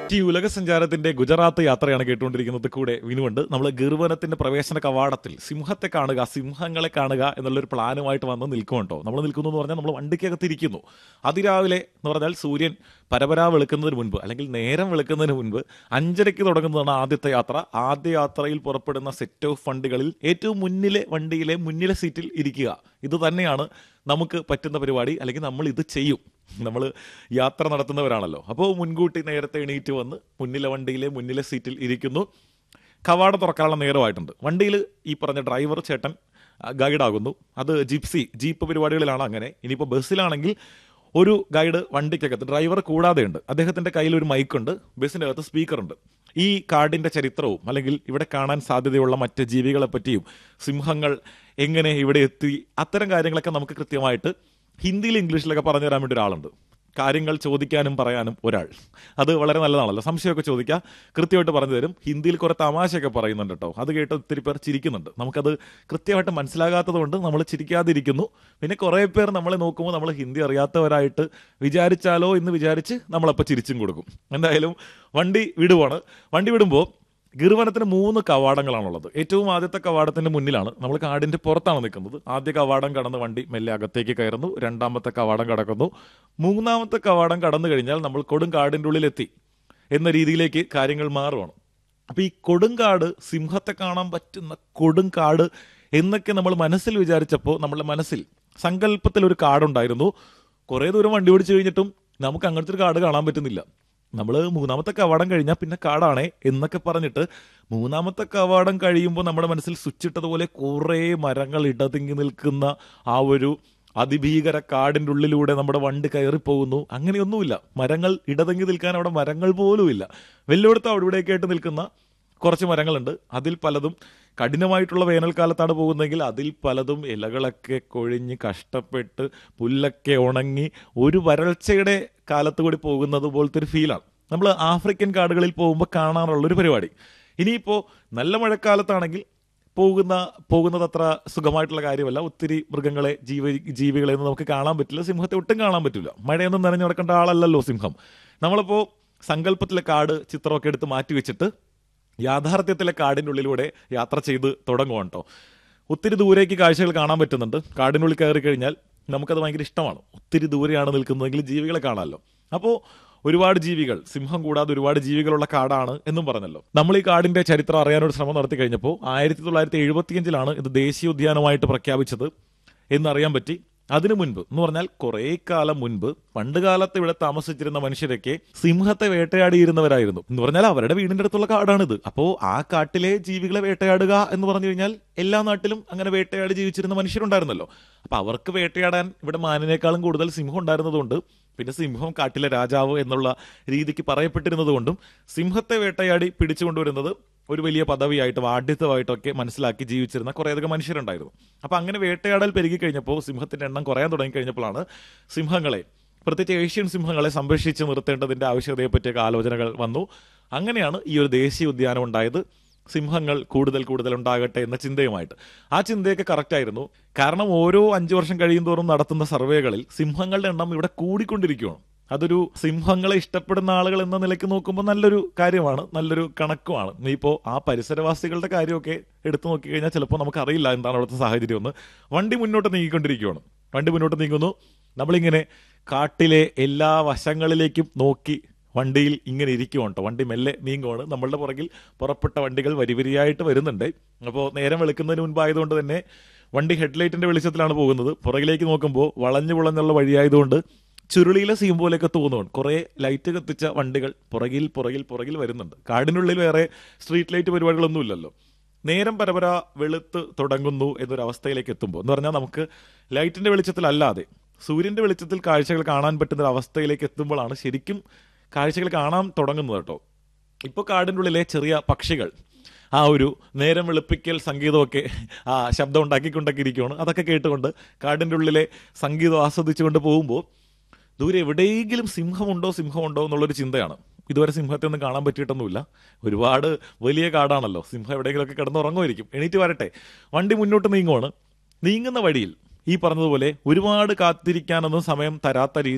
ഈ ഉലക സഞ്ചാരത്തിന്റെ ഗുജറാത്ത് യാത്രയാണ് കേട്ടുകൊണ്ടിരിക്കുന്നത് കൂടെ വിനുണ്ട് നമ്മൾ ഗിർവനത്തിന്റെ പ്രവേശന കവാടത്തിൽ സിംഹത്തെ കാണുക സിംഹങ്ങളെ കാണുക എന്നുള്ളൊരു പ്ലാനുമായിട്ട് വന്ന് നിൽക്കുമുണ്ടോ നമ്മൾ നിൽക്കുന്നു എന്ന് പറഞ്ഞാൽ നമ്മൾ വണ്ടിക്കകത്ത് ഇരിക്കുന്നു അതിരാവിലെ എന്ന് പറഞ്ഞാൽ സൂര്യൻ പരപരാ വെളുക്കുന്നതിന് മുൻപ് അല്ലെങ്കിൽ നേരം വെളുക്കുന്നതിന് മുൻപ് അഞ്ചരയ്ക്ക് തുടങ്ങുന്നതാണ് ആദ്യത്തെ യാത്ര ആദ്യ യാത്രയിൽ പുറപ്പെടുന്ന സെറ്റ് ഓഫ് ഫണ്ടുകളിൽ ഏറ്റവും മുന്നിലെ വണ്ടിയിലെ മുന്നിലെ സീറ്റിൽ ഇരിക്കുക ഇത് തന്നെയാണ് നമുക്ക് പറ്റുന്ന പരിപാടി അല്ലെങ്കിൽ നമ്മൾ ഇത് ചെയ്യും നമ്മൾ യാത്ര നടത്തുന്നവരാണല്ലോ അപ്പോൾ മുൻകൂട്ടി നേരത്തെ എണീറ്റ് വന്ന് മുന്നിലെ വണ്ടിയിലെ മുന്നിലെ സീറ്റിൽ ഇരിക്കുന്നു കവാടം തുറക്കാനുള്ള നേരമായിട്ടുണ്ട് വണ്ടിയിൽ ഈ പറഞ്ഞ ഡ്രൈവർ ചേട്ടൻ ഗൈഡാകുന്നു അത് ജിപ്സി ജീപ്പ് പരിപാടികളിലാണ് അങ്ങനെ ഇനിയിപ്പോൾ ബസ്സിലാണെങ്കിൽ ഒരു ഗൈഡ് വണ്ടിക്കകത്ത് ഡ്രൈവർ കൂടാതെ ഉണ്ട് അദ്ദേഹത്തിന്റെ കയ്യിൽ ഒരു മൈക്കുണ്ട് ബസ്സിന്റെ അകത്ത് സ്പീക്കറുണ്ട് ഈ കാടിന്റെ ചരിത്രവും അല്ലെങ്കിൽ ഇവിടെ കാണാൻ സാധ്യതയുള്ള മറ്റ് ജീവികളെ പറ്റിയും സിംഹങ്ങൾ എങ്ങനെ ഇവിടെ എത്തി അത്തരം കാര്യങ്ങളൊക്കെ നമുക്ക് കൃത്യമായിട്ട് ഹിന്ദിയിൽ ഇംഗ്ലീഷിലൊക്കെ പറഞ്ഞു തരാൻ വേണ്ടി ഒരാളുണ്ട് കാര്യങ്ങൾ ചോദിക്കാനും പറയാനും ഒരാൾ അത് വളരെ നല്ലതാണല്ലോ സംശയമൊക്കെ ചോദിക്കാം കൃത്യമായിട്ട് പറഞ്ഞു തരും ഹിന്ദിയിൽ കുറെ തമാശയൊക്കെ പറയുന്നുണ്ട് കേട്ടോ അത് കേട്ട് ഒത്തിരി പേർ ചിരിക്കുന്നുണ്ട് നമുക്കത് കൃത്യമായിട്ട് മനസ്സിലാകാത്തത് കൊണ്ട് നമ്മൾ ചിരിക്കാതിരിക്കുന്നു പിന്നെ കുറേ പേർ നമ്മളെ നോക്കുമ്പോൾ നമ്മൾ ഹിന്ദി അറിയാത്തവരായിട്ട് വിചാരിച്ചാലോ എന്ന് വിചാരിച്ച് നമ്മളപ്പോൾ ചിരിച്ചും കൊടുക്കും എന്തായാലും വണ്ടി വിടുവാണ് വണ്ടി വിടുമ്പോൾ ഗിർവനത്തിന് മൂന്ന് കവാടങ്ങളാണുള്ളത് ഏറ്റവും ആദ്യത്തെ കവാടത്തിന്റെ മുന്നിലാണ് നമ്മൾ കാടിന്റെ പുറത്താണ് നിൽക്കുന്നത് ആദ്യ കവാടം കടന്ന് വണ്ടി മെല്ലെ അകത്തേക്ക് കയറുന്നു രണ്ടാമത്തെ കവാടം കടക്കുന്നു മൂന്നാമത്തെ കവാടം കടന്നു കഴിഞ്ഞാൽ നമ്മൾ കൊടും കാടിന്റെ ഉള്ളിലെത്തി എന്ന രീതിയിലേക്ക് കാര്യങ്ങൾ മാറുവാണ് അപ്പൊ ഈ കൊടുങ്കാട് സിംഹത്തെ കാണാൻ പറ്റുന്ന കൊടുങ്കാട് എന്നൊക്കെ നമ്മൾ മനസ്സിൽ വിചാരിച്ചപ്പോൾ നമ്മുടെ മനസ്സിൽ സങ്കല്പത്തിൽ ഒരു കാടുണ്ടായിരുന്നു കുറേ ദൂരം വണ്ടി ഓടിച്ചു കഴിഞ്ഞിട്ടും നമുക്ക് അങ്ങനത്തെ ഒരു കാട് കാണാൻ പറ്റുന്നില്ല നമ്മൾ മൂന്നാമത്തെ കവാടം കഴിഞ്ഞാൽ പിന്നെ കാടാണേ എന്നൊക്കെ പറഞ്ഞിട്ട് മൂന്നാമത്തെ കവാടം കഴിയുമ്പോൾ നമ്മുടെ മനസ്സിൽ സ്വിച്ച് ഇട്ടതുപോലെ കുറേ മരങ്ങൾ ഇടതിങ്ങി നിൽക്കുന്ന ആ ഒരു അതിഭീകര കാടിൻ്റെ ഉള്ളിലൂടെ നമ്മുടെ വണ്ടി കയറി പോകുന്നു അങ്ങനെയൊന്നുമില്ല മരങ്ങൾ ഇടതങ്ങി നിൽക്കാൻ അവിടെ മരങ്ങൾ പോലുമില്ല വെല്ലുവിടുത്ത് അവിടെ ഇവിടെയൊക്കെ ആയിട്ട് നിൽക്കുന്ന കുറച്ച് മരങ്ങളുണ്ട് അതിൽ പലതും കഠിനമായിട്ടുള്ള വേനൽക്കാലത്താണ് പോകുന്നതെങ്കിൽ അതിൽ പലതും ഇലകളൊക്കെ കൊഴിഞ്ഞ് കഷ്ടപ്പെട്ട് പുല്ലൊക്കെ ഉണങ്ങി ഒരു വരൾച്ചയുടെ കാലത്ത് കൂടി പോകുന്നത് പോലത്തെ ഒരു ഫീലാണ് നമ്മൾ ആഫ്രിക്കൻ കാടുകളിൽ പോകുമ്പോൾ കാണാറുള്ളൊരു പരിപാടി ഇനിയിപ്പോൾ നല്ല മഴക്കാലത്താണെങ്കിൽ പോകുന്ന പോകുന്നത് അത്ര സുഖമായിട്ടുള്ള കാര്യമല്ല ഒത്തിരി മൃഗങ്ങളെ ജീവ ജീവികളെ ഒന്നും നമുക്ക് കാണാൻ പറ്റില്ല സിംഹത്തെ ഒട്ടും കാണാൻ പറ്റില്ല മഴയൊന്നും നനഞ്ഞു നടക്കേണ്ട ആളല്ലല്ലോ സിംഹം നമ്മളിപ്പോൾ സങ്കല്പത്തിലെ കാട് ചിത്രമൊക്കെ എടുത്ത് മാറ്റി വെച്ചിട്ട് യാഥാർത്ഥ്യത്തിലെ കാടിൻ്റെ ഉള്ളിലൂടെ യാത്ര ചെയ്ത് തുടങ്ങുവാണ് കേട്ടോ ഒത്തിരി ദൂരേക്ക് കാഴ്ചകൾ കാണാൻ പറ്റുന്നുണ്ട് കാടിനുള്ളിൽ കയറി കഴിഞ്ഞാൽ നമുക്കത് ഭയങ്കര ഇഷ്ടമാണ് ഒത്തിരി ദൂരെയാണ് നിൽക്കുന്നതെങ്കിൽ ജീവികളെ കാണാമല്ലോ അപ്പോൾ ഒരുപാട് ജീവികൾ സിംഹം കൂടാതെ ഒരുപാട് ജീവികളുള്ള കാടാണ് എന്നും പറഞ്ഞല്ലോ നമ്മൾ ഈ കാടിന്റെ ചരിത്രം അറിയാനൊരു ശ്രമം നടത്തി കഴിഞ്ഞപ്പോൾ ആയിരത്തി തൊള്ളായിരത്തി എഴുപത്തിയഞ്ചിലാണ് ഇത് ദേശീയോദ്യാനമായിട്ട് പ്രഖ്യാപിച്ചത് എന്നറിയാൻ പറ്റി അതിനു മുൻപ് എന്ന് പറഞ്ഞാൽ കുറേ കാലം മുൻപ് പണ്ട് കാലത്ത് ഇവിടെ താമസിച്ചിരുന്ന മനുഷ്യരൊക്കെ സിംഹത്തെ വേട്ടയാടിയിരുന്നവരായിരുന്നു എന്ന് പറഞ്ഞാൽ അവരുടെ വീടിന്റെ അടുത്തുള്ള കാടാണിത് അപ്പോ ആ കാട്ടിലെ ജീവികളെ വേട്ടയാടുക എന്ന് പറഞ്ഞു കഴിഞ്ഞാൽ എല്ലാ നാട്ടിലും അങ്ങനെ വേട്ടയാടി ജീവിച്ചിരുന്ന മനുഷ്യരുണ്ടായിരുന്നല്ലോ അപ്പൊ അവർക്ക് വേട്ടയാടാൻ ഇവിടെ മാനിനേക്കാളും കൂടുതൽ സിംഹം ഉണ്ടായിരുന്നതുകൊണ്ട് പിന്നെ സിംഹം കാട്ടിലെ രാജാവ് എന്നുള്ള രീതിക്ക് പറയപ്പെട്ടിരുന്നതുകൊണ്ടും സിംഹത്തെ വേട്ടയാടി പിടിച്ചുകൊണ്ടുവരുന്നത് ഒരു വലിയ പദവിയായിട്ടും ആഢ്യത്വമായിട്ടൊക്കെ മനസ്സിലാക്കി ജീവിച്ചിരുന്ന കുറേയധികം മനുഷ്യരുണ്ടായിരുന്നു അപ്പൊ അങ്ങനെ വേട്ടയാടൽ പെരുകി കഴിഞ്ഞപ്പോൾ സിംഹത്തിന്റെ എണ്ണം കുറയാൻ തുടങ്ങി കഴിഞ്ഞപ്പോഴാണ് സിംഹങ്ങളെ പ്രത്യേകിച്ച് ഏഷ്യൻ സിംഹങ്ങളെ സംരക്ഷിച്ച് നിർത്തേണ്ടതിന്റെ ആവശ്യകതയെ പറ്റിയൊക്കെ ആലോചനകൾ വന്നു അങ്ങനെയാണ് ഈ ഒരു ദേശീയ ഉദ്യാനം ഉണ്ടായത് സിംഹങ്ങൾ കൂടുതൽ കൂടുതൽ ഉണ്ടാകട്ടെ എന്ന ചിന്തയുമായിട്ട് ആ ചിന്തയൊക്കെ കറക്റ്റ് ആയിരുന്നു കാരണം ഓരോ അഞ്ചു വർഷം കഴിയും തോറും നടത്തുന്ന സർവേകളിൽ സിംഹങ്ങളുടെ എണ്ണം ഇവിടെ കൂടിക്കൊണ്ടിരിക്കുകയാണ് അതൊരു സിംഹങ്ങളെ ഇഷ്ടപ്പെടുന്ന ആളുകൾ എന്ന നിലയ്ക്ക് നോക്കുമ്പോൾ നല്ലൊരു കാര്യമാണ് നല്ലൊരു കണക്കുമാണ് ഇനിയിപ്പോൾ ആ പരിസരവാസികളുടെ കാര്യമൊക്കെ എടുത്തു നോക്കിക്കഴിഞ്ഞാൽ ചിലപ്പോൾ നമുക്കറിയില്ല എന്താണ് അവിടുത്തെ സാഹചര്യം എന്ന് വണ്ടി മുന്നോട്ട് നീങ്ങിക്കൊണ്ടിരിക്കുകയാണ് വണ്ടി മുന്നോട്ട് നീങ്ങുന്നു നമ്മളിങ്ങനെ കാട്ടിലെ എല്ലാ വശങ്ങളിലേക്കും നോക്കി വണ്ടിയിൽ ഇങ്ങനെ ഇരിക്കുവാണ് കേട്ടോ വണ്ടി മെല്ലെ നീങ്ങുവാണ് നമ്മളുടെ പുറകിൽ പുറപ്പെട്ട വണ്ടികൾ വരിവരിയായിട്ട് വരുന്നുണ്ട് അപ്പോൾ നേരം വെളുക്കുന്നതിന് മുൻപായതുകൊണ്ട് തന്നെ വണ്ടി ഹെഡ്ലൈറ്റിന്റെ വെളിച്ചത്തിലാണ് പോകുന്നത് പുറകിലേക്ക് നോക്കുമ്പോൾ വളഞ്ഞു പുളഞ്ഞുള്ള വഴിയായതുകൊണ്ട് ചുരുളിയിലെ സീം പോലെയൊക്കെ തോന്നുന്നുണ്ട് കുറേ ലൈറ്റ് കത്തിച്ച വണ്ടികൾ പുറകിൽ പുറകിൽ പുറകിൽ വരുന്നുണ്ട് കാടിനുള്ളിൽ വേറെ സ്ട്രീറ്റ് ലൈറ്റ് പരിപാടികളൊന്നും ഇല്ലല്ലോ നേരം പരപര വെളുത്ത് തുടങ്ങുന്നു എന്നൊരവസ്ഥയിലേക്ക് എത്തുമ്പോൾ എന്ന് പറഞ്ഞാൽ നമുക്ക് ലൈറ്റിന്റെ വെളിച്ചത്തിലല്ലാതെ സൂര്യന്റെ വെളിച്ചത്തിൽ കാഴ്ചകൾ കാണാൻ പറ്റുന്ന ഒരു അവസ്ഥയിലേക്ക് എത്തുമ്പോഴാണ് ശരിക്കും കാഴ്ചകൾ കാണാൻ തുടങ്ങുന്നത് കേട്ടോ ഇപ്പോൾ കാടിൻ്റെ ഉള്ളിലെ ചെറിയ പക്ഷികൾ ആ ഒരു നേരം വെളുപ്പിക്കൽ സംഗീതമൊക്കെ ആ ശബ്ദം ഉണ്ടാക്കിക്കൊണ്ടൊക്കെ ഇരിക്കുകയാണ് അതൊക്കെ കേട്ടുകൊണ്ട് കാടിൻ്റെ ഉള്ളിലെ സംഗീതം ആസ്വദിച്ചുകൊണ്ട് പോകുമ്പോൾ ദൂരെ എവിടെയെങ്കിലും സിംഹമുണ്ടോ സിംഹമുണ്ടോ എന്നുള്ളൊരു ചിന്തയാണ് ഇതുവരെ സിംഹത്തെ ഒന്നും കാണാൻ പറ്റിയിട്ടൊന്നുമില്ല ഒരുപാട് വലിയ കാടാണല്ലോ സിംഹം എവിടെയെങ്കിലുമൊക്കെ കിടന്നുറങ്ങുമായിരിക്കും എണീറ്റ് വരട്ടെ വണ്ടി മുന്നോട്ട് നീങ്ങുവാണ് നീങ്ങുന്ന വഴിയിൽ ഈ പറഞ്ഞതുപോലെ ഒരുപാട് കാത്തിരിക്കാനൊന്നും സമയം തരാത്ത